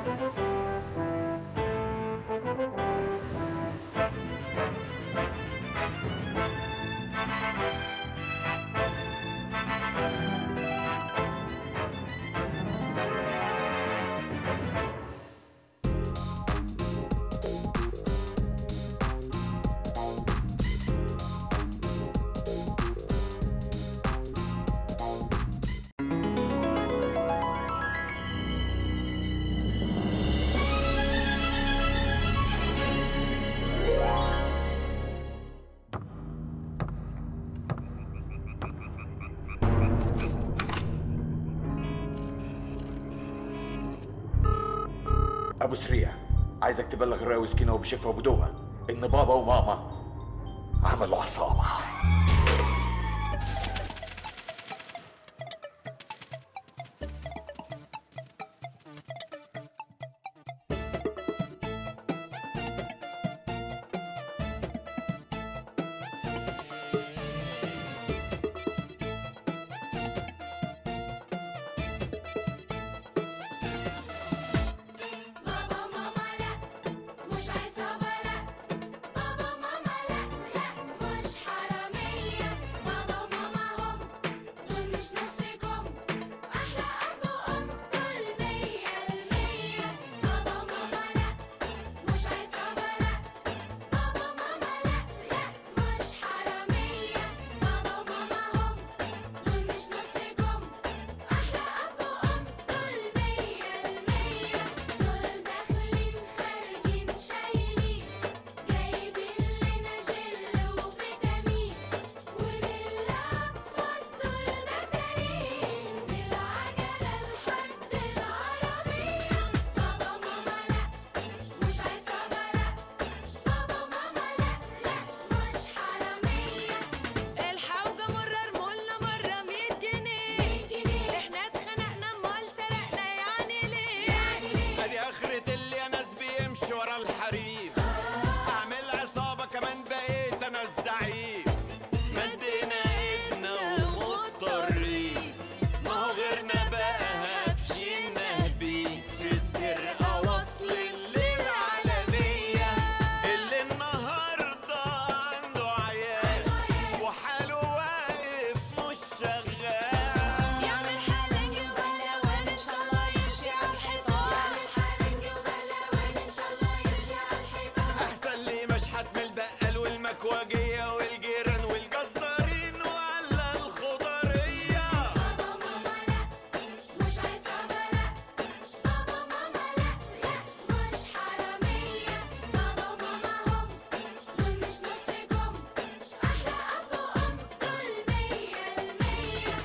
ابو سريع عايزك تبلغ الراوي وسكينه وبشفه وبدومه ان بابا وماما عملوا عصابه بابا ماما لا مش عصابة لا بابا ماما لا لا مش حرامية بابا وماما هم دول مش نصكم أحلى أب وأم دول مية المية بابا ماما لا مش عصابة لا بابا ماما لا لا مش حرامية بابا وماما هم دول مش نصكم أحلى أب وأم دول مية المية دول داخلين خارجين شايلين جايبين لنا جل وفيتامين وبنلعب فضوا المتارين بالعجلة لحد العربية بابا ماما لا مش عصابة لا بابا ماما لا لا مش حرامية الحوجة مرة رمولنا مرة مية جنيه احنا اتخنقنا امال سرقنا يعني ليه يعني ليه ادي اخرة اللي يا ناس بيمشي ورا الحريم اعمل عصابة كمان بقيت انا الزعيم مدينا ايدنا ومضطرين ما هو غيرنا بقى هبشين نهبي في السرقة وصل للعالمية اللي النهاردة عنده عيال وحاله واقف مش شغال يعمل حلنجي وبلاوان ان شاء الله يمشي على الحيطان يعمل حلنجي وبلاوين إن شاء الله يمشي على الحيطان احسن لي مشحت من البقال والمكواجية والجيران والجزارين ولا الخضرية بابا ماما لا مش عصابة لا بابا ماما لا لا مش حرامية بابا وماما هم دول مش نصكم أحلى أب وأم دول مية المية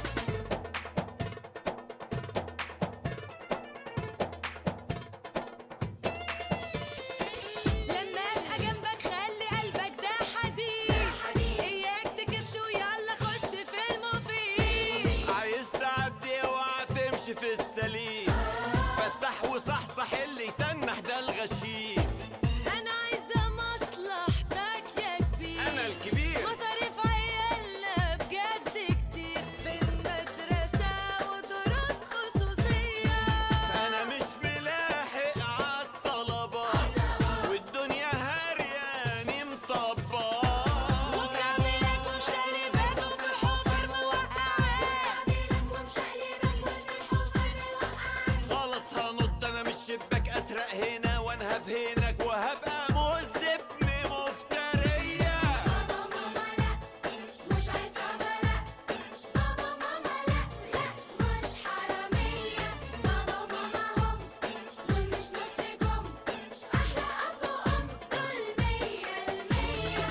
لما ابقى جنبك خلي قلبك ده حديد حديد. اياك تكش ويلا خش في المفيد عايز تعدي اوعى تمشي في السليم فتح وصحصح اللي يتنح ده الغشيم انا عايزة مصلحتك يا كبير انا الكبير مصاريف عيالنا بجد كتير بالمدرسة ودروس خصوصية انا مش ملاحق عالطلبات والدنيا هرياني مطبات وكاملات ومشقلبات وفي الحفر موقعات لك ومشقلبك وفي الحفر موقعات خلاص هنط انا من الشباك اسرق هنا وانهب هناك وهبقى مذنب مفترية بابا ماما لا مش عصابة لا بابا ماما لا لا مش حرامية بابا وماما هم دول مش نصكم أحلى أب وأم دول مية المية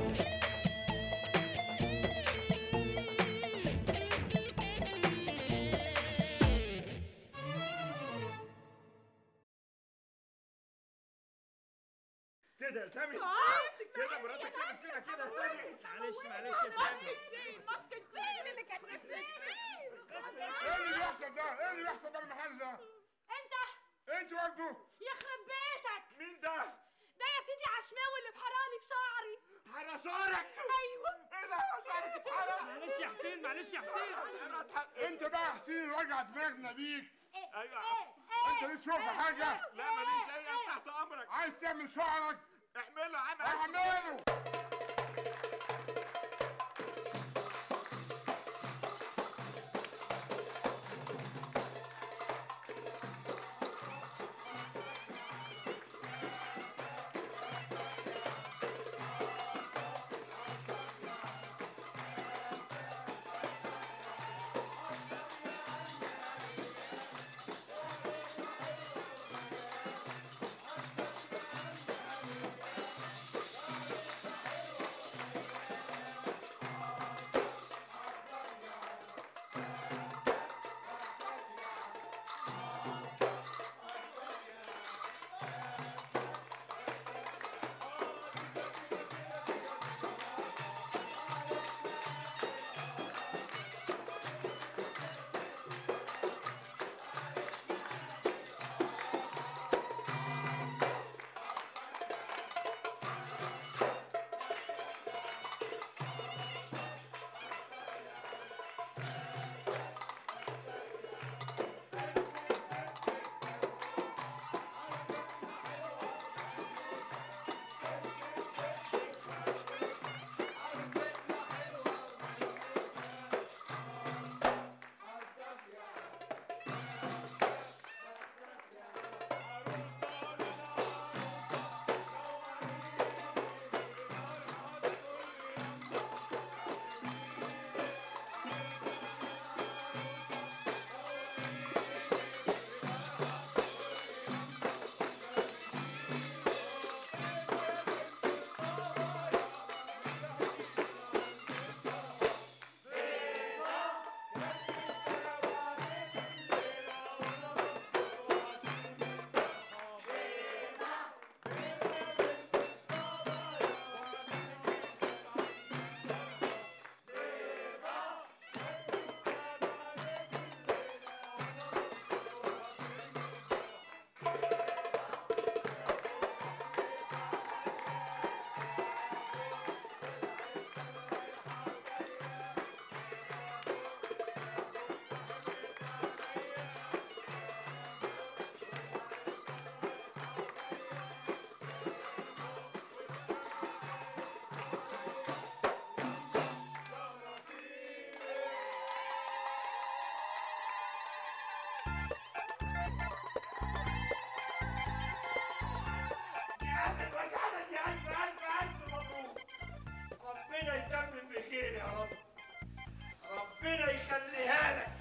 كده يا سامي كده مراتك تعمل كده كده يا سامي معلش معلش يا فندم ماسك الجين اللي كانت نفسي ايه اللي بيحصل ده؟ ايه اللي بيحصل ده المحل ده؟ انت انت برضه يخرب بيتك مين ده؟ ده يا سيدي عشماوي اللي بحرالك شعري حرى شعرك ايوه ايه ده؟ شعرك اتحرق معلش يا حسين معلش يا حسين انت بقى يا حسين وجع دماغنا بيك ايه أيوة. ايه انت ليش شوف حاجه لا ماليش اي أنا تحت امرك عايز تعمل شعرك اعمله عم اعمله يا اهلا وسهلا يا الف الف الف مبروك ربنا يتمم بخير يا رب ربنا يخليها لك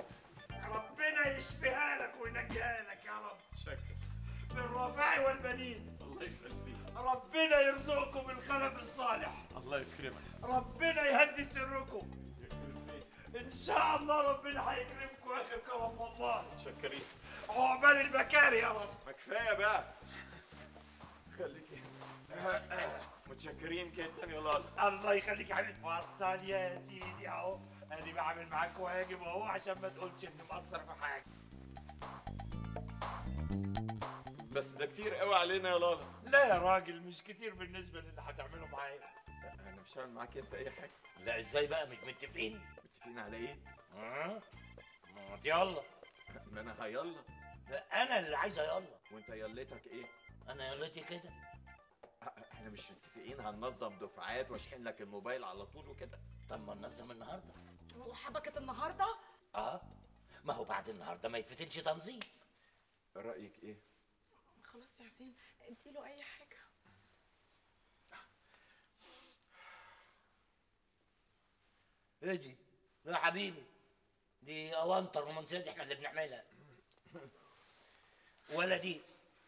ربنا يشفيها لك وينجيها لك يا رب شكرا بالرفاع والبنين الله يخليك ربنا يرزقكم بالخلف الصالح الله يكرمك ربنا يهدي سركم ان شاء الله ربنا هيكرمكم اخر كرم والله شكرين عقبال البكاري يا رب ما كفايه بقى خليكي متشكرين جدا يا لالا الله يخليك يا حبيبي اتفضل يا سيدي اهو انا بعمل معاك واجب اهو عشان ما تقولش اني مقصر في حاجه بس ده كتير قوي علينا يا لالا لا يا راجل مش كتير بالنسبه للي هتعمله معايا انا مش هعمل معاك انت اي حاجه لا ازاي بقى مش متفقين متفقين على ايه ها ما يلا ما انا هيلا لا انا اللي عايزه يلا وانت يلتك ايه انا يلتي كده احنا مش متفقين هننظم دفعات واشحن لك الموبايل على طول وكده طب ما ننظم النهارده وحبكة النهارده اه ما هو بعد النهارده ما يتفتنش تنظيم رايك ايه خلاص يا حسين اديله اي حاجه ايه دي يا حبيبي دي اونطر رومانسيات احنا اللي بنعملها ولا دي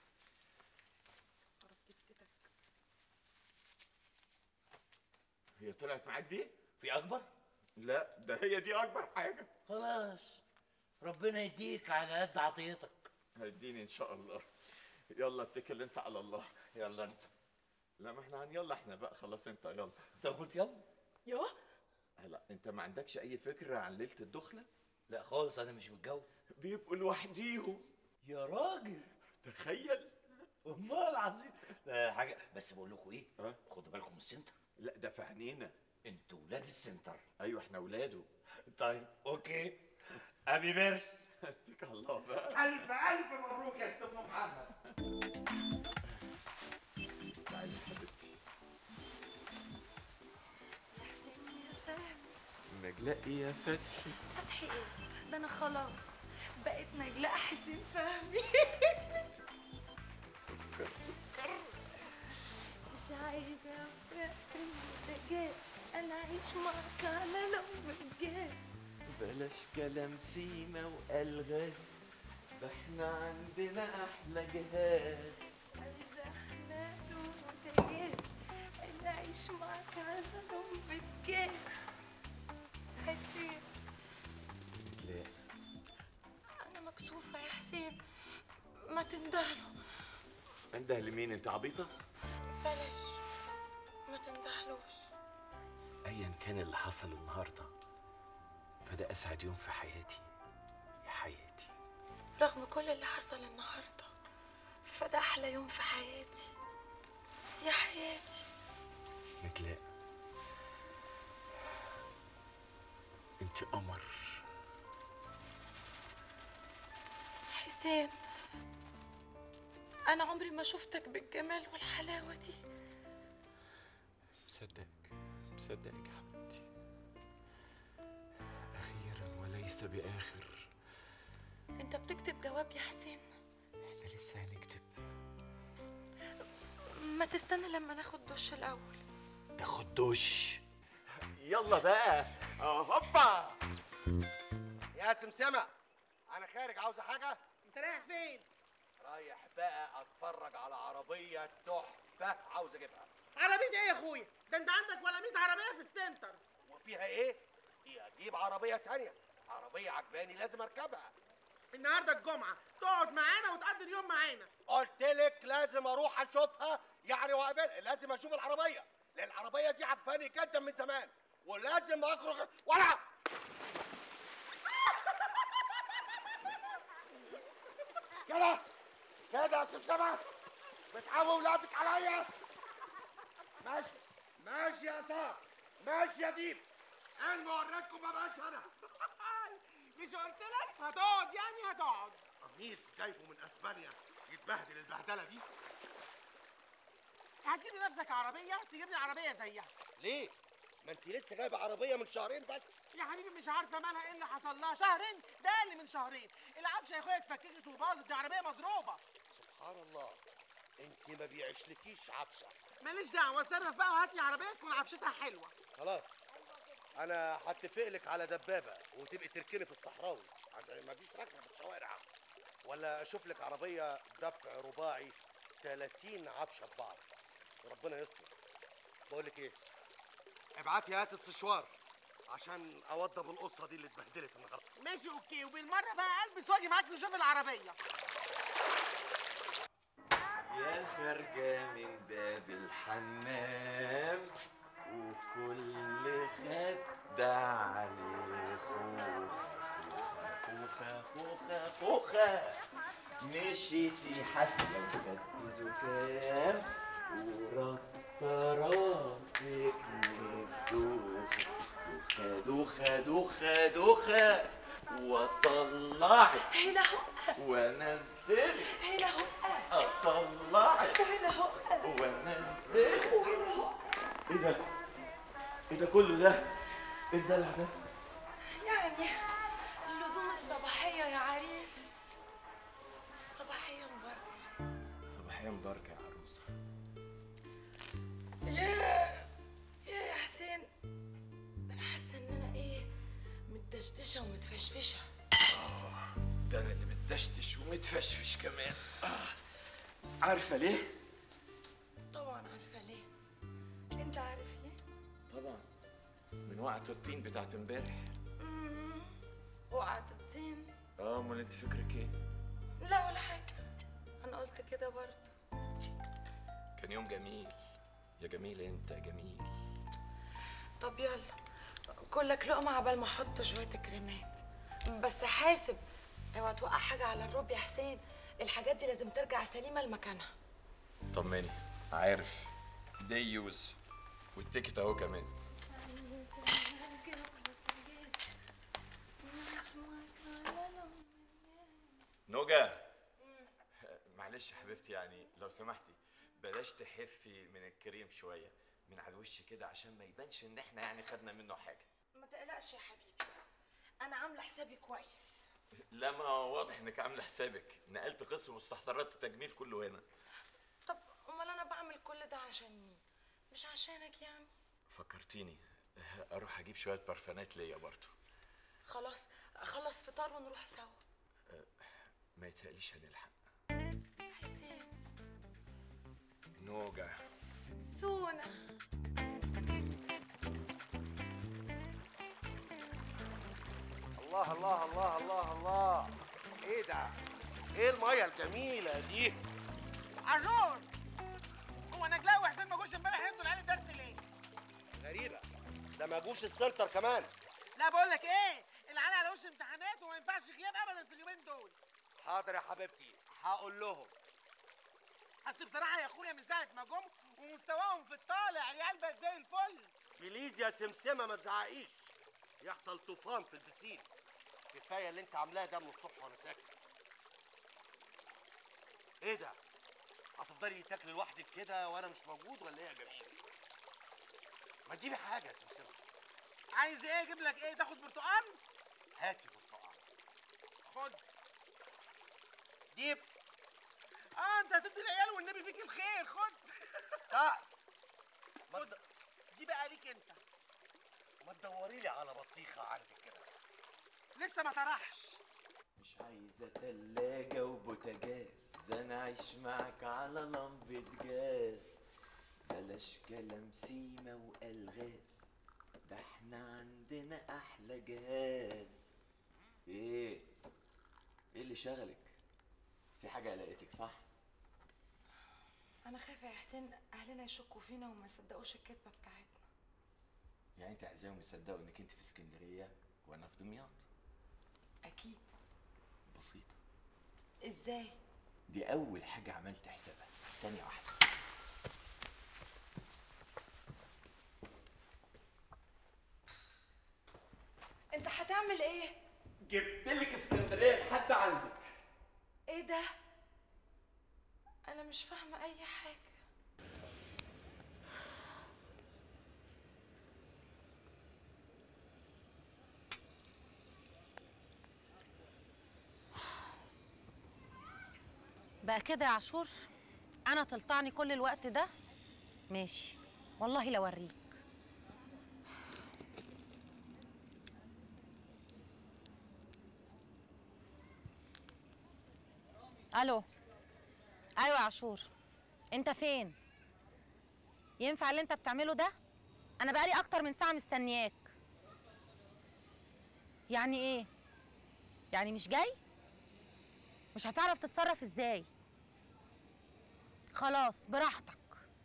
هي طلعت معاك دي في اكبر لا ده هي دي اكبر حاجه خلاص ربنا يديك على قد عطيتك هيديني ان شاء الله يلا اتكل انت على الله يلا انت لا ما احنا هنيلا احنا بقى خلاص انت يلا طب يلا يوه هلا انت ما عندكش اي فكره عن ليله الدخله لا خالص انا مش متجوز بيبقوا لوحديهم يا راجل تخيل والله العظيم لا حاجه بس بقول لكم ايه ها؟ خدوا بالكم من السنتر لا ده في عينينا انتوا ولاد السنتر ايوه احنا ولاده طيب اوكي ابي بيرس اتكل الله بقى الف الف مبروك يا ست ام محمد تعالي يا حبيبتي حسين يا فهد نجلاء يا فتحي فتحي ايه ده انا خلاص بقيت نجلاء حسين فهمي سكر سكر مش عايزة أفكر الرجال أنا أعيش معاك على لون الجاز بلاش كلام سيما والغاز ده احنا عندنا احلى جهاز عايزة أحلام وتجاز أنا أعيش معاك على لون الجاز حسين نجلاء أنا مكسوفة يا حسين ما تندهله انده لمين انت عبيطه بلاش ما تندهلوش ايا كان اللي حصل النهارده فده اسعد يوم في حياتي يا حياتي رغم كل اللي حصل النهارده فده أحلى يوم في حياتي يا حياتي نجلاء انت قمر حسين أنا عمري ما شفتك بالجمال والحلاوة دي مصدقك مصدقك يا حبيبتي اخيرا وليس باخر أنت بتكتب جواب يا حسين احنا لسه هنكتب ما تستنى لما ناخد دش الأول تاخد دش يلا بقى هوبا يا سمسمة أنا خارج عاوزة حاجة؟ انت رايح فين رايح بقى أتفرج على عربية تحفة عاوز أجيبها عربيه ايه يا اخويا ده انت عندك ولا 100 عربيه في السنتر وفيها إيه؟ دي أجيب عربية تانية عربية عجباني لازم أركبها النهارده الجمعه تقعد معانا وتقضي اليوم معانا قلت لك لازم أروح أشوفها يعني وأقابلها لازم أشوف العربية لأن العربية دي عجباني جدا من زمان ولازم أخرج ولا كده كده يا سمسمة بتعوي ولادك عليا ماشي ماشي يا صاح ماشي يا ديب انا ما وريتكم ما بقاش انا مش قلت لك هتقعد يعني هتقعد قميص جايبه من اسبانيا يتبهدل البهدله دي هتجيب لنفسك عربيه تجيب لي عربيه زيها ليه ما انت لسه جايبه عربيه من شهرين بس يا حبيبي مش عارفه مالها ايه اللي حصل لها شهرين ده اقل من شهرين العفشه يا اخويا اتفككت وباظت دي عربيه مضروبه سبحان الله انت ما بيعشلكيش عفشه ماليش دعوه اتصرف بقى وهات لي عربيه تكون عفشتها حلوه خلاص انا هتفق لك على دبابه وتبقي تركني في الصحراوي عشان ما فيش ركنه في الشوارع ولا اشوف لك عربيه دفع رباعي 30 عفشه ببعض وربنا يستر بقول لك ايه ابعتي هات السشوار عشان اوضب القصه دي اللي اتبهدلت النهارده ماشي اوكي وبالمره بقى البس واجي معاك نشوف العربيه يا خارجة من باب الحمام وكل خدة عليه خوخة خوخة خوخة خوخة مشيتي حفلة وخدتي زكام وربط راسك من الدوخة دوخة دوخة دوخة واطلعك هنا هو وانزلك هنا هو اطلعك هنا هو وانزلك هنا هو ايه ده؟ ايه ده كله ده؟ ايه الدلع ده؟ يعني اللزوم الصباحية يا عريس صباحية مباركة صباحية مباركة يا عروسة يا يا يا حسين انا حاسه ان انا ايه متدشدشه ومتفشفشه ده انا اللي متدشتش ومتفشفش كمان آه. عارفة ليه؟ طبعا عارفه ليه انت عارف ليه طبعا من وقعة الطين بتاعت امبارح مم. وقعت الطين اه امال انت فكرك ايه؟ لا ولا حاجه انا قلت كده برضه كان يوم جميل يا جميل انت يا جميل طب يلا كلك لقمه عبال ما احط شويه كريمات بس حاسب اوعى توقع حاجه على الرب يا حسين الحاجات دي لازم ترجع سليمه لمكانها طمني عارف ديوز والتيكت اهو كمان نوجا معلش يا حبيبتي يعني لو سمحتي بلاش تحفي من الكريم شويه من على الوش كده عشان ما يبانش ان احنا يعني خدنا منه حاجه ما تقلقش يا حبيبي انا عامله حسابي كويس لا ما واضح انك عامله حسابك نقلت قسم مستحضرات التجميل كله هنا طب امال انا بعمل كل ده عشان مين مش عشانك يعني فكرتيني اروح اجيب شويه برفانات ليا برضه خلاص خلص فطار ونروح سوا ما يتهيأليش هنلحق حسين نوجا سونا الله الله الله الله الله ايه ده ايه الميه الجميله دي عاشور هو نجلاء وحسين ما جوش امبارح يدوا العيال الدرس ليه؟ غريبه ده ما جوش السنتر كمان لا بقول لك ايه العيال على وش امتحانات وما ينفعش غياب ابدا في اليومين دول حاضر يا حبيبتي هقول لهم اصل بصراحه يا اخويا من ساعه ما جم ومستواهم في الطالع العيال بقت زي الفل بليز يا سمسمه ما تزعقيش يحصل طوفان في البسين كفايه اللي انت عاملاه ده من الصبح وانا ساكت ايه ده هتفضلي تاكلي لوحدك كده وانا مش موجود ولا ايه يا جميل ما تجيبي حاجه يا سمسمه عايز ايه اجيب لك ايه تاخد برتقال هاتي برتقال خد جيب اه انت هتدي العيال والنبي فيك الخير خد تعال ما خد دي بقى ليك انت ما تدوري لي على بطيخه عندك كده لسه ما طرحش مش عايزة تلاجة وبوتاجاز أنا عايش معاك على لمبة جاز بلاش كلام سيما وألغاز ده احنا عندنا أحلى جهاز إيه؟ إيه اللي شغلك؟ في حاجة قلقتك صح؟ انا خايفه يا حسين اهلنا يشكوا فينا وما يصدقوش الكذبه بتاعتنا يعني أنت عايزاهم يصدقوا إنك أنت في اسكندرية وأنا في دمياط اكيد بسيطة ازاي دي أول حاجة عملت حسابها ثانية واحدة انت هتعمل ايه جبت لك اسكندرية لحد عندك ايه ده انا مش فاهمه اي حاجه بقى كده يا عاشور انا تلطعني كل الوقت ده ماشي والله لو اوريك الو ايوه يا عاشور انت فين ينفع اللي انت بتعمله ده انا بقالي اكتر من ساعه مستنياك يعني ايه يعني مش جاي مش هتعرف تتصرف ازاي خلاص براحتك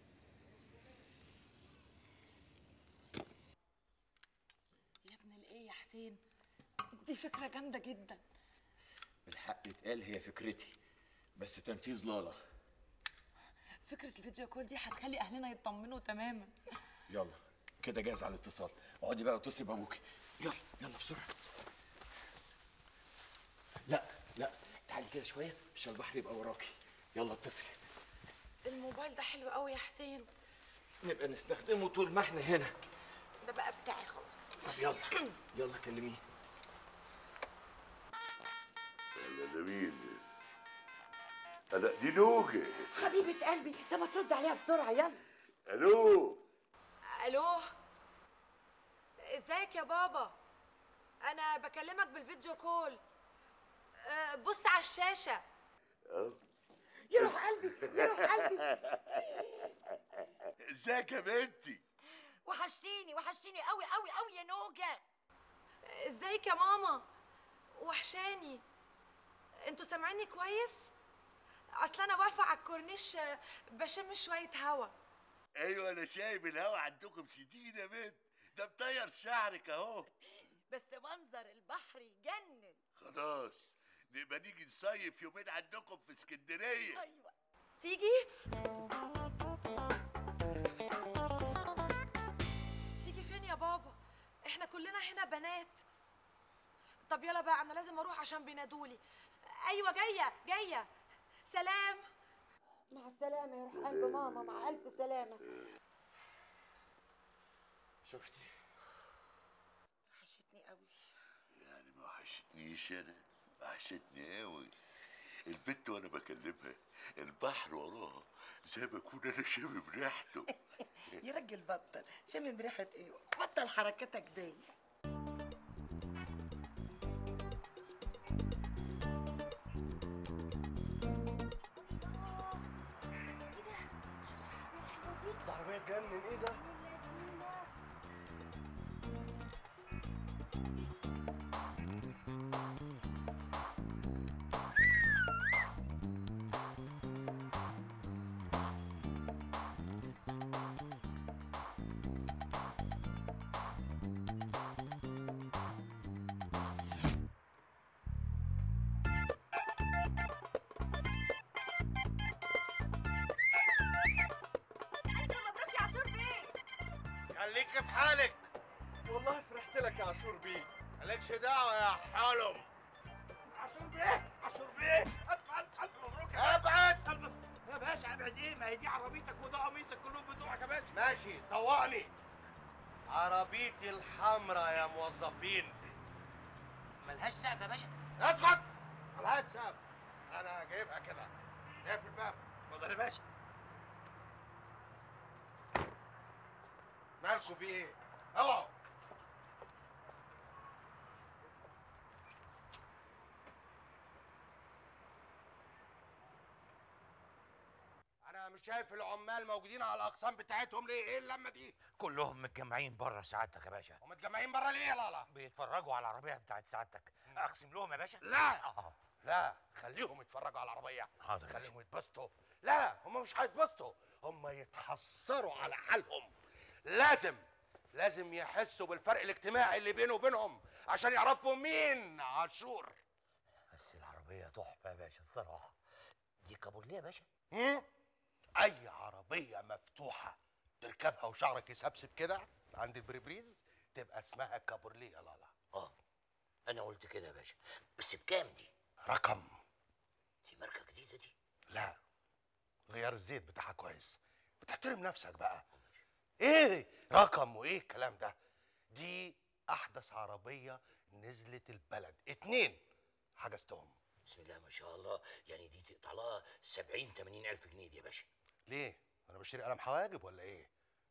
يا ابن الايه يا حسين دي فكره جامده جدا الحق يتقال هي فكرتي بس تنفيذ لالا فكره الفيديو كول دي هتخلي اهلنا يطمنوا تماما يلا كده جاهز على الاتصال اقعدي بقى واتصلي بابوكي يلا يلا بسرعه لا لا تعالي كده شويه عشان البحر يبقى وراكي يلا اتصلي الموبايل ده حلو قوي يا حسين نبقى نستخدمه طول ما احنا هنا ده بقى بتاعي خلاص طب يلا يلا كلميه يلا جميل انا دي نوجه حبيبة قلبي طب ما ترد عليها بسرعة يلا الو الو ازيك يا بابا انا بكلمك بالفيديو كول أه، بص على الشاشه يروح قلبي يروح قلبي ازيك يا بنتي وحشتيني وحشتيني قوي قوي قوي يا نوجة ازيك يا ماما وحشاني انتوا سامعيني كويس اصل انا واقفه على الكورنيش آه، بشم شويه هوا ايوه انا شايف الهوا عندكم شديد يا بنت ده مطير شعرك اهو بس منظر البحر يجنن خلاص نبقى نيجي نصيف يومين عندكم في اسكندريه ايوه تيجي تيجي فين يا بابا احنا كلنا هنا بنات طب يلا بقى انا لازم اروح عشان بينادولي ايوه جايه جايه سلام مع السلامة يا روح قلب ماما مع ألف سلامة شفتي وحشتني قوي يعني ما وحشتنيش انا وحشتني قوي البنت وانا بكلمها البحر وراها زي ما اكون انا شامم ريحته يا راجل بطل شامم ريحه ايه بطل حركتك دي ده عربية تجنن ايه ده؟ مبروك يا عاشور بيه خليك في حالك والله فرحت لك يا عاشور بيه مالكش دعوة يا حلم عاشور بيه عاشور بيه الف الف الف مبروك ابعد يا باشا ابعد ايه ما هي دي عربيتك وده قميصك كلهم بتوعك يا باشا ماشي طوعني عربيتي الحمراء يا موظفين ملهاش سقف يا باشا اسكت ملهاش سقف انا جايبها كده اقفل الباب اتفضل يا باشا مالكوا في ايه؟ اوعوا انا مش شايف العمال موجودين على الاقسام بتاعتهم ليه؟ ايه اللمه دي؟ كلهم متجمعين بره سعادتك يا باشا ومتجمعين بره ليه يا لالا؟ بيتفرجوا على العربيه بتاعت سعادتك اقسم لهم يا باشا لا آه. لا خليهم يتفرجوا على العربيه حاضر يا خليهم يتبسطوا لا هم مش هيتبسطوا هم يتحسروا على حالهم لازم لازم يحسوا بالفرق الاجتماعي اللي بينه وبينهم عشان يعرفوا مين عاشور بس العربيه تحفه يا باشا الصراحه دي كابورليه يا باشا هم؟ اي عربيه مفتوحه تركبها وشعرك يسبسب كده عند البريبريز تبقى اسمها كابورليه يا لالا اه انا قلت كده يا باشا بس بكام دي رقم دي ماركه جديده دي لا غيار الزيت بتاعها كويس بتحترم نفسك بقى ايه رقم وايه الكلام ده دي احدث عربيه نزلت البلد اتنين حجزتهم بسم الله ما شاء الله يعني دي تقطع لها 70 80 الف جنيه دي يا باشا ليه انا بشتري قلم حواجب ولا ايه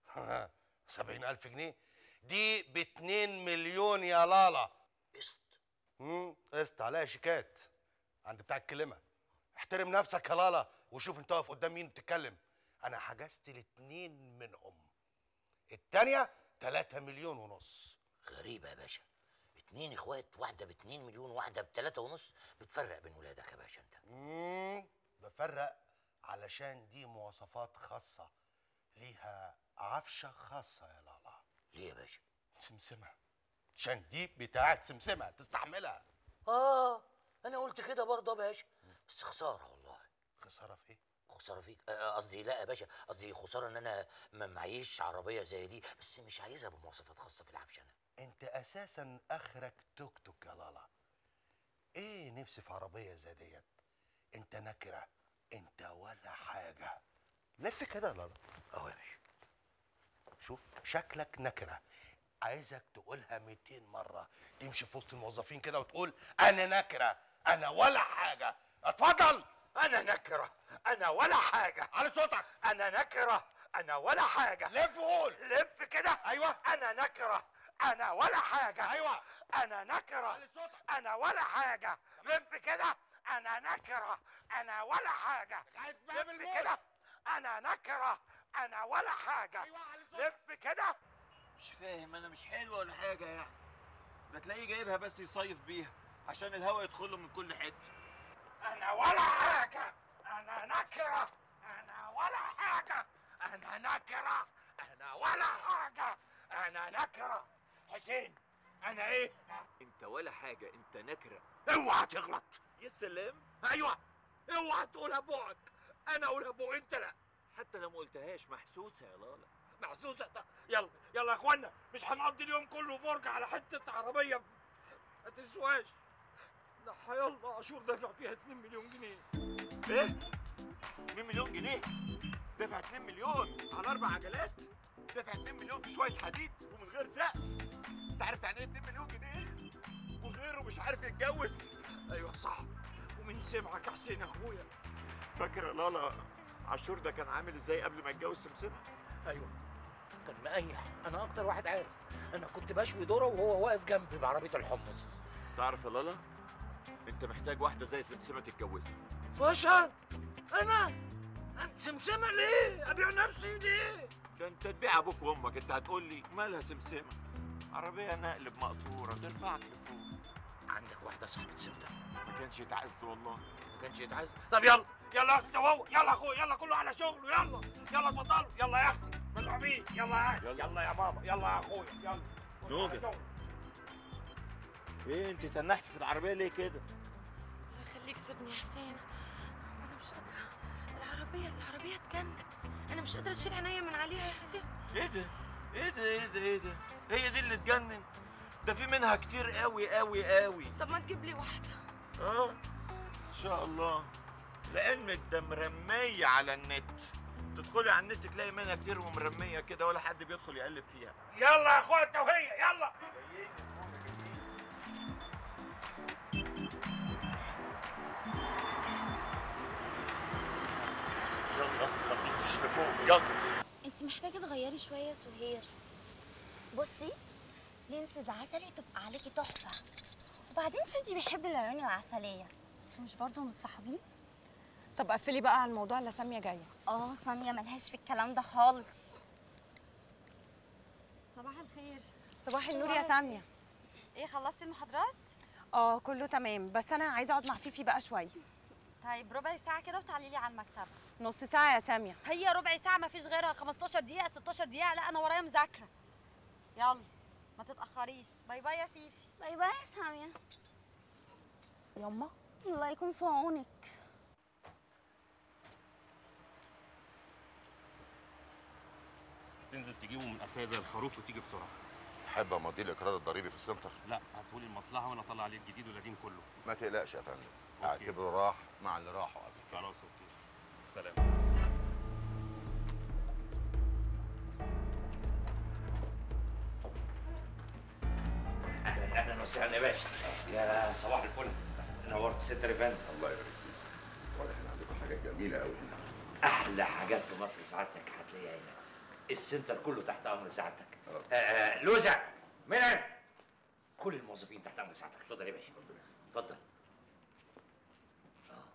سبعين الف جنيه دي باتنين مليون يا لالا قسط امم قسط عليها شيكات عند بتاع الكلمه احترم نفسك يا لالا وشوف انت واقف قدام مين بتتكلم انا حجزت الاتنين منهم التانية تلاتة مليون ونص غريبه يا باشا اتنين اخوات واحده باتنين مليون واحده بتلاتة ونص بتفرق بين ولادك يا باشا انت امم بفرق علشان دي مواصفات خاصة ليها عفشة خاصة يا لالا ليه يا باشا سمسمة عشان دي بتاعت سمسمة تستحملها اه انا قلت كده برضه يا باشا بس خساره والله خسارة في ايه؟ خساره فيك آه، قصدي لا يا باشا قصدي خساره ان انا ما معيش عربيه زي دي بس مش عايزها بمواصفات خاصه في العفش انا انت اساسا اخرك توك توك يا لالا ايه نفسي في عربية زي ديت انت نكرة انت ولا حاجة لف كده يا لالا اهو يا باشا شوف شكلك نكرة عايزك تقولها 200 مرة تمشي في وسط الموظفين كده وتقول أنا نكرة أنا ولا حاجة اتفضل انا نكره انا ولا حاجه على صوتك انا نكره انا ولا حاجه لف وقول لف كده أيوه انا نكره انا ولا حاجه أيوه انا نكره على صوتك انا ولا حاجه لف كده انا نكره انا ولا حاجه عايز لف تعمل كده انا نكره انا ولا حاجه أيوه على صوتك لف كده مش فاهم انا مش حلوه ولا حاجه يعني ده تلاقيه جايبها بس يصيف بيها عشان الهواء يدخل له من كل حته انا ولا حاجه انا نكره انا ولا حاجه انا نكره انا ولا حاجه انا نكره حسين انا ايه انت ولا حاجه انت نكره اوعى تغلط يا سلام ايوه اوعى تقولها بوعك انا اقولها بوق انت لا حتى لو ما قلتهاش محسوسه يا لالا محسوسه ده يلا يلا يا اخوانا مش هنقضي اليوم كله فرجه على حته عربيه ما تسواش ده حيالله عاشور دافع فيها 2 مليون جنيه ايه 2 مليون جنيه دافع 2 مليون على اربع عجلات دافع 2 مليون في شويه حديد ومن غير سقف انت عارف يعني ايه 2 مليون جنيه وغيره مش عارف يتجوز ايوه صح ومين سمعك يا حسين يا اخويا فاكر يا لالا عاشور ده كان عامل ازاي قبل ما يتجوز سمسمه ايوه كان مقيح انا اكتر واحد عارف انا كنت بشوي ذره وهو واقف جنبي بعربيه الحمص تعرف يا لالا انت محتاج واحده زي سمسمه تتجوزها فشل انا انت سمسمه ليه ابيع نفسي ليه ده انت تبيع ابوك وامك انت هتقول لي مالها سمسمه عربيه نقل بمقطوره ترفعك لفوق عندك واحده صاحبه سمسمه ما كانش يتعز والله ما كانش يتعز طب يلا يلا يا اختي وهو يلا يا اخويا يلا كله على شغله يلا يلا اتفضلوا يلا يا اختي مزعومين يلا يا يلا. يلا يا ماما يلا يا اخويا يلا كله على نوجة. شغله. ايه انت تنحت في العربيه ليه كده الله يخليك سيبني يا حسين انا مش قادره العربيه العربيه تجنن انا مش قادره اشيل عينيا من عليها يا حسين ايه ده ايه ده ايه ده ايه ده هي دي اللي تجنن ده في منها كتير قوي قوي قوي طب ما تجيب لي واحده اه ان شاء الله لعلمك ده مرمية على النت تدخلي على النت تلاقي منها كتير ومرمية كده ولا حد بيدخل يقلب فيها يلا يا اخويا انت وهي يلا يلا ما تبصيش لفوق يلا انت محتاجه تغيري شويه يا سهير بصي لينسز عسلي تبقى عليكي تحفه وبعدين شادي بيحب العيون العسليه انتوا مش برضه متصاحبين طب قفلي بقى على الموضوع اللي ساميه جايه اه ساميه ملهاش في الكلام ده خالص صباح الخير صباح النور يا ساميه ايه خلصتي المحاضرات اه كله تمام بس انا عايزه اقعد مع فيفي بقى شويه طيب ربع ساعه كده وتعالي لي على المكتب نص ساعه يا ساميه هي ربع ساعه ما فيش غيرها 15 دقيقه 16 دقيقه لا انا ورايا مذاكره يلا ما تتاخريش باي باي يا فيفي باي باي يا ساميه يما الله يكون في عونك تنزل تجيبه من قفاه زي الخروف وتيجي بسرعه تحب امضي الاقرار الضريبي في السنتر لا هاتولي المصلحه وانا اطلع عليه الجديد والقديم كله ما تقلقش يا فندم اعتبره راح مع اللي راحوا قبل خلاص اوكي سلام اهلا اهلا وسهلا يا باشا يا صباح الفل نورت السنتر يا فندم الله يبارك فيك واضح ان عندكم حاجات جميله قوي احلى حاجات في مصر سعادتك هتلاقيها هنا السنتر كله تحت امر سعادتك آه، آه لوزع منعم كل الموظفين تحت امر سعادتك اتفضل يا باشا اتفضل آه.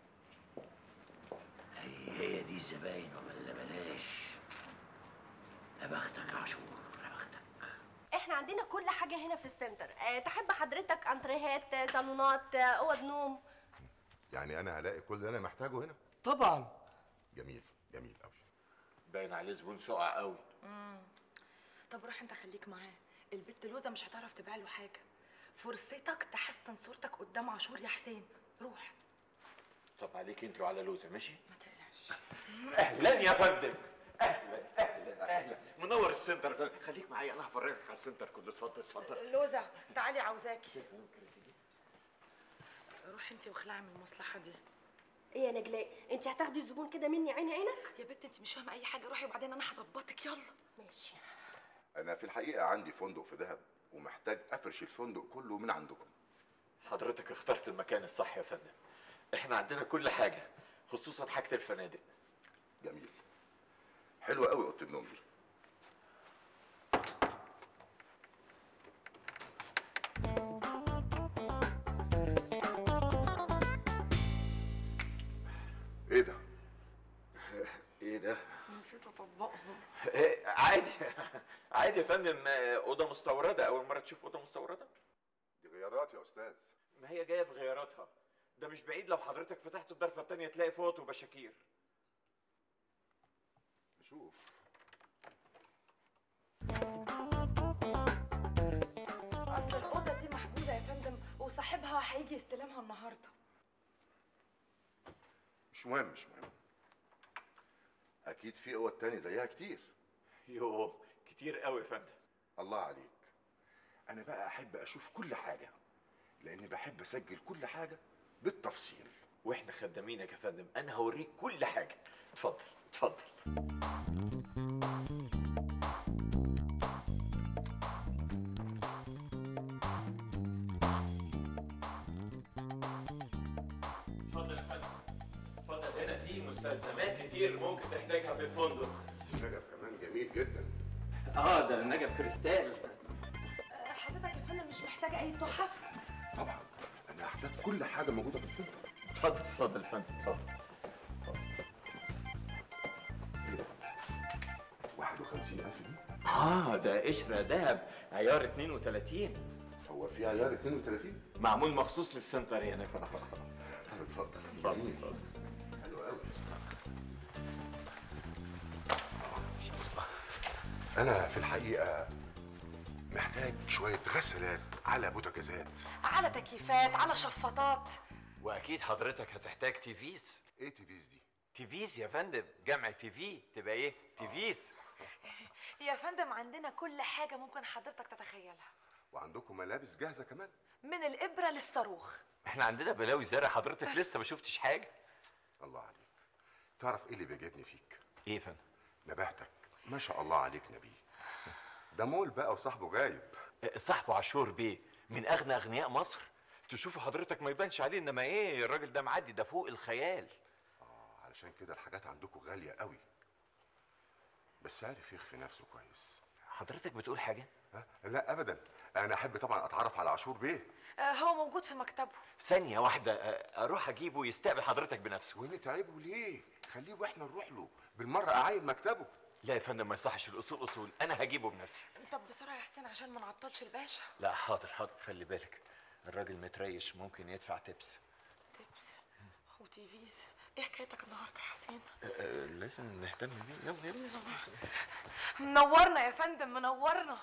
هي هي دي الزباين ولا بلاش يا بختك يا عاشور يا بختك احنا عندنا كل حاجه هنا في السنتر اه تحب حضرتك انتريهات آه، صالونات آه، اوض نوم يعني انا هلاقي كل اللي انا محتاجه هنا طبعا جميل جميل قوي باين عليه زبون سقع قوي امم طب روح انت خليك معاه البت لوزه مش هتعرف تبيع له حاجه فرصتك تحسن صورتك قدام عاشور يا حسين روح طب عليك انت وعلى لوزه ماشي ما تقلقش اهلا يا فندم اهلا اهلا اهلا منور السنتر خليك معايا انا هفرجك على السنتر كله اتفضل اتفضل لوزه تعالي عاوزاكي روحي انت واخلعي من المصلحه دي ايه يا نجلاء انت هتاخدي الزبون كده مني عين عينك يا بنت انت مش فاهمه اي حاجه روحي وبعدين انا هظبطك يلا ماشي انا في الحقيقه عندي فندق في دهب ومحتاج افرش الفندق كله من عندكم حضرتك اخترت المكان الصح يا فندم احنا عندنا كل حاجه خصوصا حاجه الفنادق جميل حلوه قوي اوضه النوم دي ايه ده ايه ده نسيت اطبقهم إيه، عادي عادي يا فندم آه، اوضه مستورده اول مره تشوف اوضه مستورده دي غيارات يا استاذ ما هي جايه بغياراتها ده مش بعيد لو حضرتك فتحت الضرفه التانيه تلاقي فوط وبشاكير نشوف اصل الاوضه دي محجوزه يا فندم وصاحبها هيجي يستلمها النهارده مش مهم مش مهم اكيد في اوض تاني زيها كتير يوه كتير قوي يا فندم الله عليك انا بقى احب اشوف كل حاجه لاني بحب اسجل كل حاجه بالتفصيل واحنا خدامينك يا فندم انا هوريك كل حاجه اتفضل اتفضل اتفضل يا فندم اتفضل هنا في مستلزمات كتير ممكن تحتاجها في الفندق النجف كمان جميل جدا اه ده النجف كريستال حضرتك يا فندم مش محتاجه اي تحف طبعا انا هحتاج كل حاجه موجوده في السنتر اتفضل اتفضل يا فندم اتفضل 51000 جنيه اه ده قشره ذهب عيار 32 هو في عيار 32 معمول مخصوص للسنتر هنا اتفضل اتفضل اتفضل حلو قوي انا في الحقيقه محتاج شويه غسالات على بوتاجازات على تكييفات على شفاطات واكيد حضرتك هتحتاج تيفيس ايه تيفيس دي تيفيس يا فندم جمع تيفي تبقى ايه تيفيس يا فندم عندنا كل حاجة ممكن حضرتك تتخيلها وعندكم ملابس جاهزه كمان من الإبرة للصاروخ احنا عندنا بلاوي زرع حضرتك لسه ما شفتش حاجه الله عليك تعرف ايه اللي بيعجبني فيك ايه يا فندم نباهتك ما شاء الله عليك نبيه ده مول بقى وصاحبه غايب صاحبه عاشور بيه من اغنى اغنياء مصر تشوفوا حضرتك ما يبانش عليه انما ايه الراجل ده معدي ده فوق الخيال اه علشان كده الحاجات عندكم غاليه قوي بس عارف يخفي نفسه كويس حضرتك بتقول حاجه ها؟ لا ابدا انا احب طبعا اتعرف على عاشور بيه آه هو موجود في مكتبه ثانيه واحده آه، اروح اجيبه يستقبل حضرتك بنفسه ونتعبه ليه خليه واحنا نروح له بالمره اعاين مكتبه لا يا فندم ما يصحش الاصول اصول انا هجيبه بنفسي طب بسرعة يا حسين عشان ما نعطلش الباشا لا حاضر حاضر خلي بالك الراجل متريش ممكن يدفع تبس تبس وتيفيز ايه حكايتك النهارده يا حسين آه، آه، لازم نهتم بيه يلا يلا منورنا يا فندم منورنا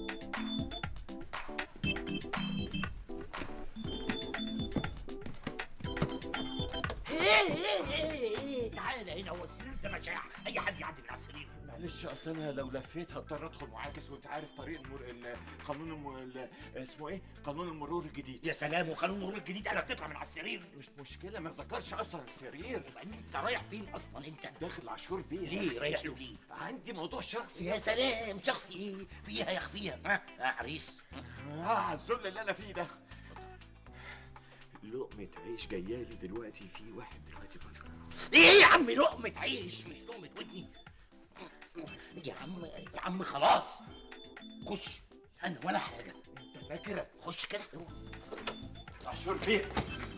ايه ايه ايه ايه تعالى هنا هو السرير ده مشاع اي حد يعدي من على السرير معلش اصل انا لو لفيت هضطر ادخل معاكس وانت عارف طريق المر... ال- قانون الم... ال- اسمه ايه؟ قانون المرور الجديد يا سلام وقانون المرور الجديد قالك تطلع من على السرير مش مشكله ما ذكرش اصلا السرير يبقى انت رايح فين اصلا انت داخل عاشور بيه ليه رايح له ليه عندي موضوع شخصي يا سلام شخصي ايه فيها يخفيها ها يا عريس اه على الذل اللي انا فيه ده لقمة عيش جايالي دلوقتي في واحد دلوقتي بشكر ايه يا عم لقمة عيش مش لقمة ودني يا عم يا عم خلاص خش انا ولا حاجة انت نكرة خش كده عاشور بيه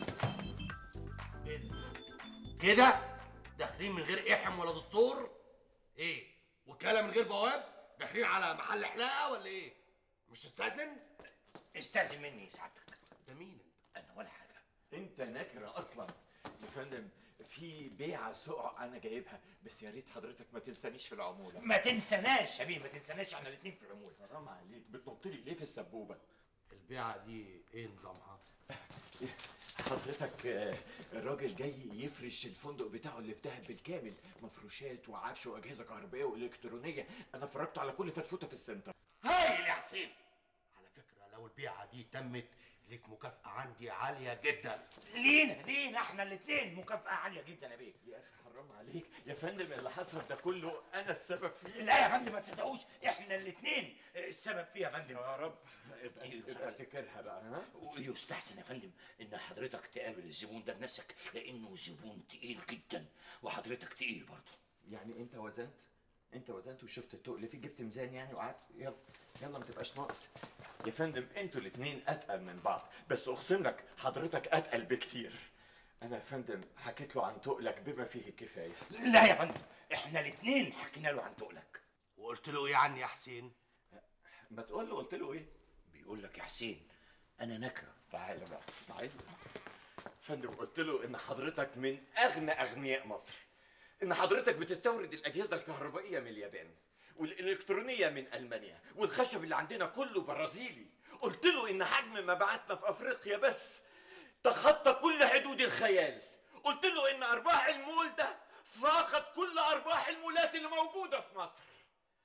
كده داخلين من غير احم ولا دستور ايه وكاله من غير بواب داخلين على محل حلاقه ولا ايه مش تستاذن استاذن مني سعادتك ده مين انا ولا حاجة انت نكرة اصلا يا فندم في بيعة سقع انا جايبها بس يا ريت حضرتك ما تنسانيش في العمولة ما تنساناش يا بيه ما تنساناش احنا الاثنين في العمولة حرام عليك بتنط لي ليه في السبوبة البيعه دي ايه نظامها حضرتك آه، الراجل جاي يفرش الفندق بتاعه اللي في دهب بالكامل مفروشات وعفش واجهزه كهربائيه والكترونيه انا اتفرجت على كل فتفوته في السنتر هايل يا حسين على فكره لو البيعه دي تمت ليك مكافاه عندي عاليه جدا لينا لينا احنا الاثنين مكافأة عالية جدا يا بيه يا اخي حرام عليك يا فندم اللي حصل ده كله انا السبب فيه لا يا فندم ما تصدقوش احنا الاثنين السبب فيها يا فندم يا رب ابقى ابقى افتكرها بقى ها ويستحسن يا فندم ان حضرتك تقابل الزبون ده بنفسك لانه زبون تقيل جدا وحضرتك تقيل برضه يعني انت وزنت انت وزنت وشفت التقل فيه جبت ميزان يعني وقعدت يلا يلا ما تبقاش ناقص يا فندم انتوا الاتنين اتقل من بعض بس اقسم لك حضرتك اتقل بكتير انا يا فندم حكيت له عن تقلك بما فيه الكفايه لا يا فندم احنا الاثنين حكينا له عن تقلك وقلت له ايه عني يا حسين ما تقول له قلت له ايه بيقول لك يا حسين انا نكره تعالى بقى تعالى فندم قلت له ان حضرتك من اغنى اغنياء مصر ان حضرتك بتستورد الاجهزه الكهربائيه من اليابان والالكترونيه من المانيا والخشب اللي عندنا كله برازيلي قلت له ان حجم مبيعاتنا في افريقيا بس تخطى كل حدود الخيال قلت له ان ارباح المول ده فاقت كل ارباح المولات اللي موجوده في مصر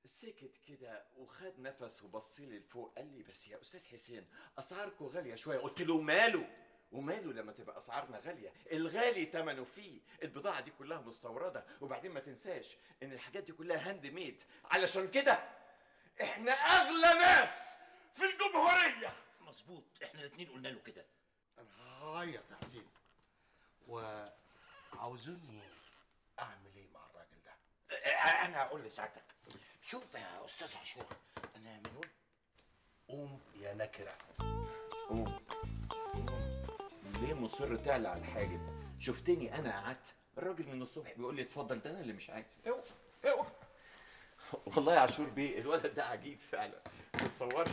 سكت كده وخد نفس وبص لي لفوق قال لي بس يا استاذ حسين اسعاركم غاليه شويه قلت له ماله وماله لما تبقى اسعارنا غاليه الغالي ثمنه فيه البضاعه دي كلها مستورده وبعدين ما تنساش ان الحاجات دي كلها هاند ميد علشان كده احنا اغلى ناس في الجمهوريه مظبوط احنا الاثنين قلنا له كده انا هعيط يا حسين وعاوزوني اعمل ايه مع الراجل ده انا هقول لسعادتك شوف يا استاذ عاشور انا من وين قوم يا نكره قوم ليه مصر تعلى على الحاجب شفتني انا قعدت الراجل من الصبح بيقول لي اتفضل ده انا اللي مش عايز اوعى اوعى والله يا عاشور بيه الولد ده عجيب فعلا ما تتصورش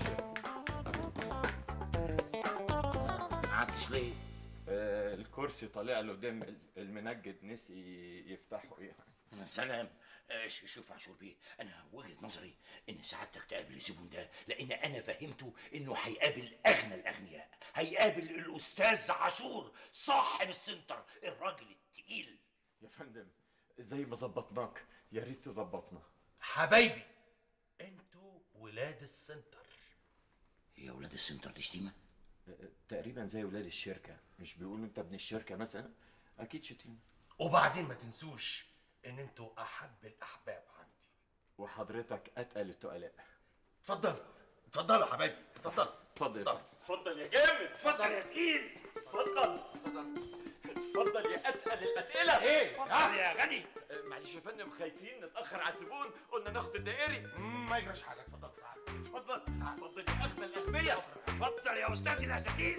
ما قعدتش ليه آه الكرسي طالع له دم المنجد نسي يفتحه يعني يا سلام آه، ش- شوف عاشور بيه انا وجهه نظري ان سعادتك تقابل الزبون ده لان انا فهمته انه هيقابل اغنى الاغنياء هيقابل الاستاذ عاشور صاحب السنتر الراجل التقيل يا فندم زي ما ظبطناك يا ريت تظبطنا حبايبي انتوا ولاد السنتر هي ولاد السنتر دي شتيمه تقريبا زي ولاد الشركه مش بيقولوا انت ابن الشركه مثلا اكيد شتيمه وبعدين ما تنسوش ان انتوا احب الاحباب عندي وحضرتك اتقل التقلاء اتفضلوا اتفضلوا يا حبايبي اتفضلوا اتفضل يا فندم. اتفضل يا جامد اتفضل يا تقيل اتفضل اتفضل يا اتقل الاسئله ايه؟ اتفضل يا غني آه، معلش يا فندم خايفين نتاخر على الزبون قلنا ناخد الدائري ما يجراش حاجه اتفضل تعال اتفضل اتفضل يا اغنى الاغنياء اتفضل يا استاذ الاساتيذ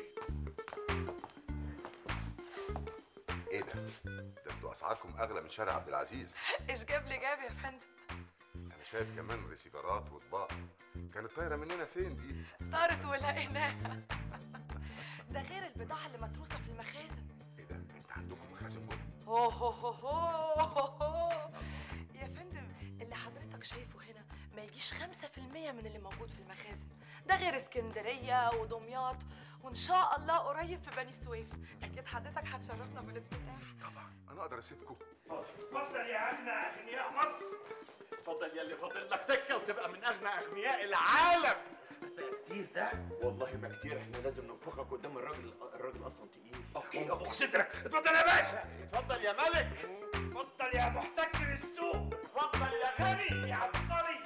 ايه ده؟ ده انتوا اسعاركم اغلى من شارع عبد العزيز ايش جاب لي جاب يا فندم انا شايف كمان ريسيفرات واطباق كانت طايره مننا فين دي؟ طارت ولقيناها ده غير البضاعة اللي متروسة في المخازن ايه ده؟ انت عندكم مخازن جوه؟ هو هو هو هو. يا فندم اللي حضرتك شايفه هنا ما يجيش خمسة في المية من اللي موجود في المخازن ده غير اسكندرية ودمياط وإن شاء الله قريب في بني سويف أكيد حضرتك هتشرفنا بالافتتاح انا اقدر اسيبكم اتفضل يا اغنى اغنياء مصر اتفضل يا اللي فاضل لك تكه وتبقى من اغنى اغنياء العالم كتير ده والله ما كتير احنا لازم ننفخك قدام الراجل الراجل اصلا تقيل اوكي انفخ صدرك اتفضل يا باشا اتفضل يا ملك اتفضل يا محتكر السوق اتفضل يا غني يا عبقري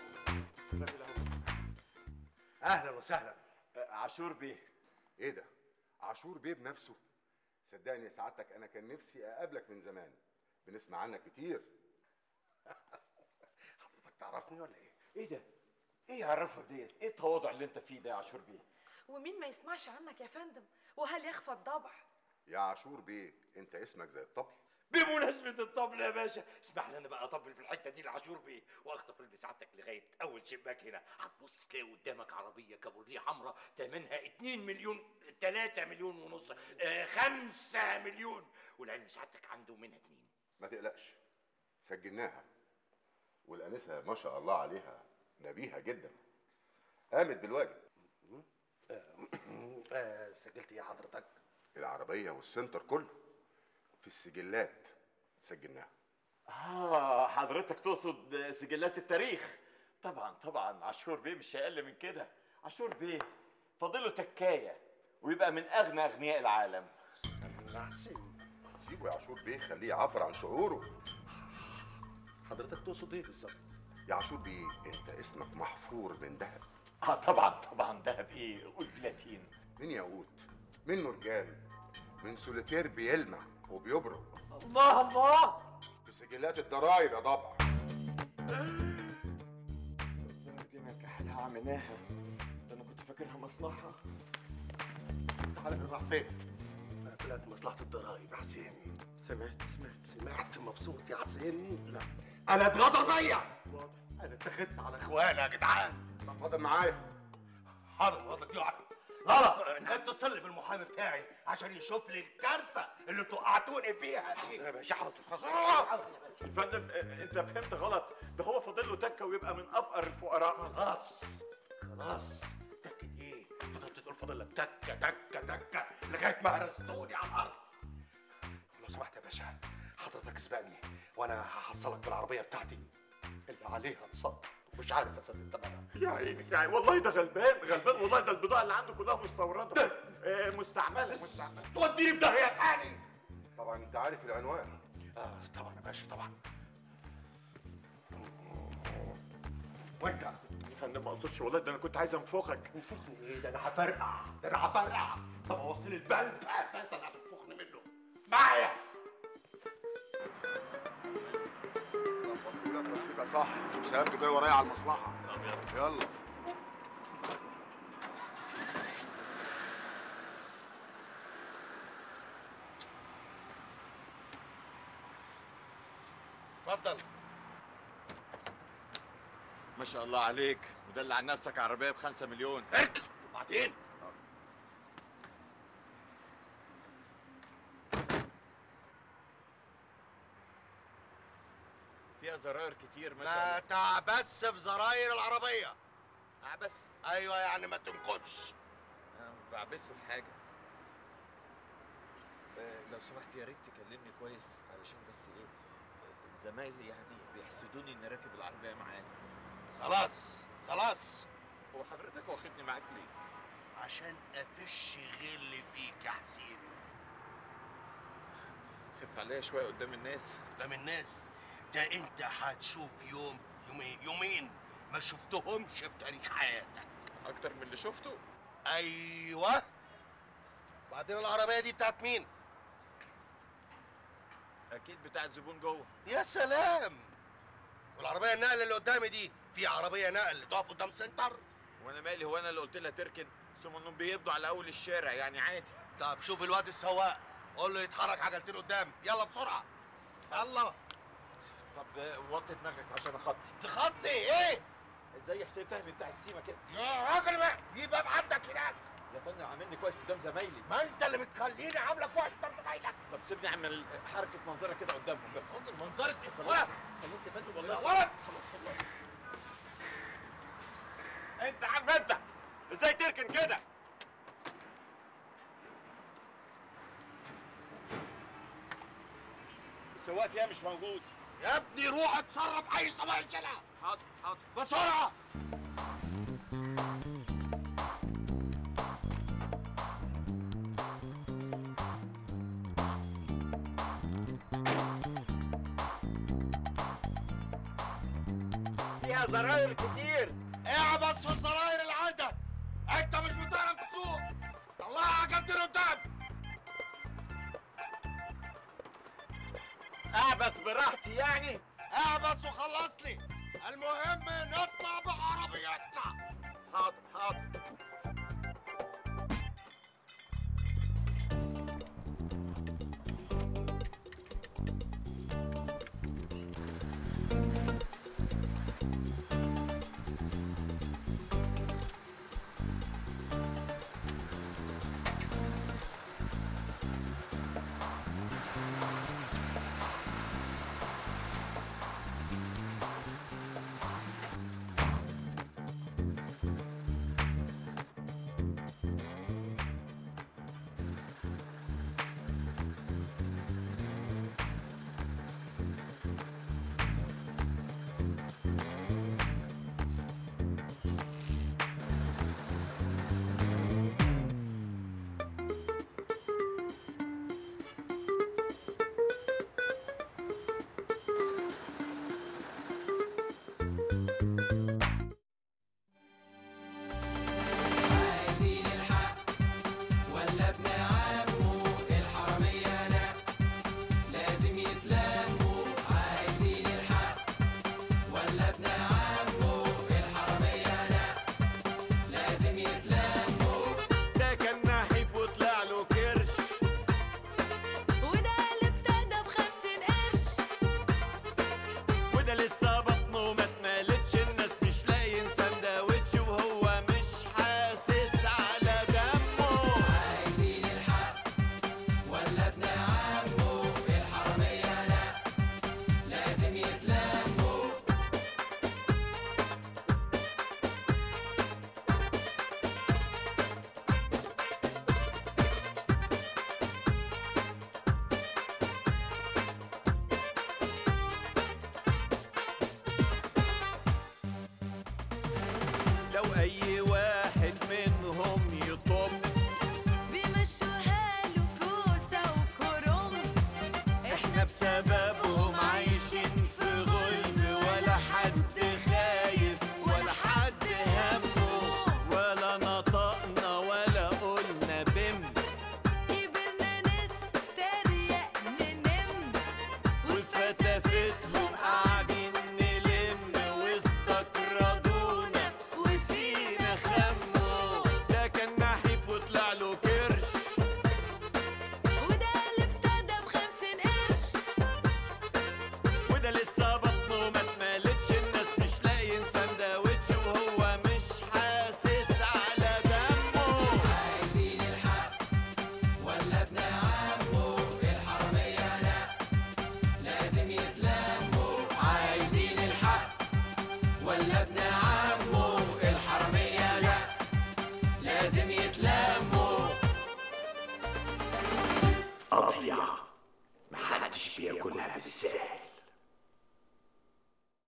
اهلا وسهلا عاشور بيه ايه ده؟ عاشور بيه بنفسه صدقني يا سعادتك انا كان نفسي اقابلك من زمان بنسمع عنك كتير حضرتك تعرفني ولا ايه؟ ايه ده؟ ايه يعرفك ديت؟ ايه التواضع اللي انت فيه ده يا عاشور بيه؟ ومين ما يسمعش عنك يا فندم وهل يخفى الضبع يا عاشور بيه انت اسمك زي الطبل بمناسبة الطبل يا باشا اسمح لي انا بقى اطبل في الحتة دي لعاشور بيه واخطف رجل سعادتك لغاية أول شباك هنا هتبص تلاقي قدامك عربية كابوريه حمراء تمنها 2 مليون 3 مليون ونص آه 5 مليون والعلم سعادتك عنده منها اتنين ما تقلقش سجلناها والانسه ما شاء الله عليها نبيهه جدا قامت بالواجب آه، سجلت ايه حضرتك؟ العربيه والسنتر كله في السجلات سجلناها اه حضرتك تقصد سجلات التاريخ طبعا طبعا عاشور بيه مش اقل من كده عاشور بيه فاضله تكايه ويبقى من اغنى اغنياء العالم سيبه يا عاشور بيه خليه يعبر عن شعوره حضرتك تقصد ايه بالظبط؟ يا عاشور بيه انت اسمك محفور من ذهب اه طبعا طبعا دهب ايه قول بلاتين من ياقوت من مرجان من سوليتير بيلمع وبيبرق الله الله في سجلات الضرايب يا ضبع ربنا كحلها عملناها ده انا كنت فاكرها مصلحه تعالى راح فين؟ طلعت مصلحة الضرايب يا حسين سمعت سمعت سمعت مبسوط يا حسين؟ لا انا اتغدر بيا واضح انا اتخذت على اخواني يا جدعان اتفضل معايا حاضر وضعك يقع لا لا اتصل لي بالمحامي بتاعي عشان يشوف لي الكارثه اللي انتوا وقعتوني فيها دي يا باشا حاضر يا فندم آه، انت فهمت غلط ده هو فاضل له تكه ويبقى من افقر الفقراء خلاص خلاص تكة ايه؟ فضلت تقول فاضل لك تكة تكة تكة لغاية ما هرستوني على الأرض. لو سمحت يا باشا حضرتك اسبقني وأنا هحصلك بالعربية بتاعتي اللي عليها تصدق مش عارف اسدد ثمنها يا عيني يا عيني والله ده غلبان غلبان والله ده البضاعه اللي عنده كلها مستورده آه مستعمله مستعمله توديني في داهيه تاني طبعا انت عارف العنوان اه طبعا يا باشا طبعا وانت يا فندم ما اقصدش والله ده انا كنت عايز انفخك انفخني ايه ده انا هفرقع ده انا هفرقع طب اوصل البلب اساسا هتنفخني منه معايا يبقى صح سلامته جاي ورايا على المصلحه يلا اتفضل ما شاء الله عليك مدلع عن نفسك عربيه بخمسة مليون اركب وبعدين فيها زراير كتير ما شاء ما الله تعبس في زراير العربيه عبس ايوه يعني ما تنكش انا ما بعبسه في حاجه آه، لو سمحت يا ريت تكلمني كويس علشان بس ايه آه، زمايلي يعني بيحسدوني اني راكب العربيه معاك خلاص خلاص هو حضرتك واخدني معاك ليه عشان افش غل فيك يا حسين خف عليا شويه قدام الناس قدام الناس ده انت هتشوف يوم يومين يومين ما شفتهمش في تاريخ حياتك اكتر من اللي شفته ايوه بعدين العربيه دي بتاعت مين اكيد بتاع الزبون جوه يا سلام والعربيه النقل اللي قدامي دي في عربيه نقل تقف قدام سنتر وانا مالي هو انا اللي قلت لها تركن ثم انهم بيبدوا على اول الشارع يعني عادي طب شوف الواد السواق قول له يتحرك عجلتين قدام يلا بسرعه يلا طب آه، وطي دماغك عشان اخطي تخطي ايه زي حسين فهمي بتاع السيما كده يا راجل بقى في باب عندك هناك يا فندم عاملني كويس قدام زمايلي ما انت اللي بتخليني عاملك وحش قدام زمايلك طب سيبني اعمل حركه منظره كده قدامهم بس منظره خلاص اسفاف خلاص يا فندم والله يا ولد. خلاص والله انت عم انت ازاي تركن كده السواق فيها مش موجود يا ابني روح اتصرف اي صباح الجلع حاضر حاضر بسرعه فيها زراير كتير اعبس في الزراير اللي عندك انت مش بتعرف تسوق طلعها عجلتين قدام اعبث براحتي يعني اعبس وخلص لي المهم نطلع بعربيتنا حاضر حاضر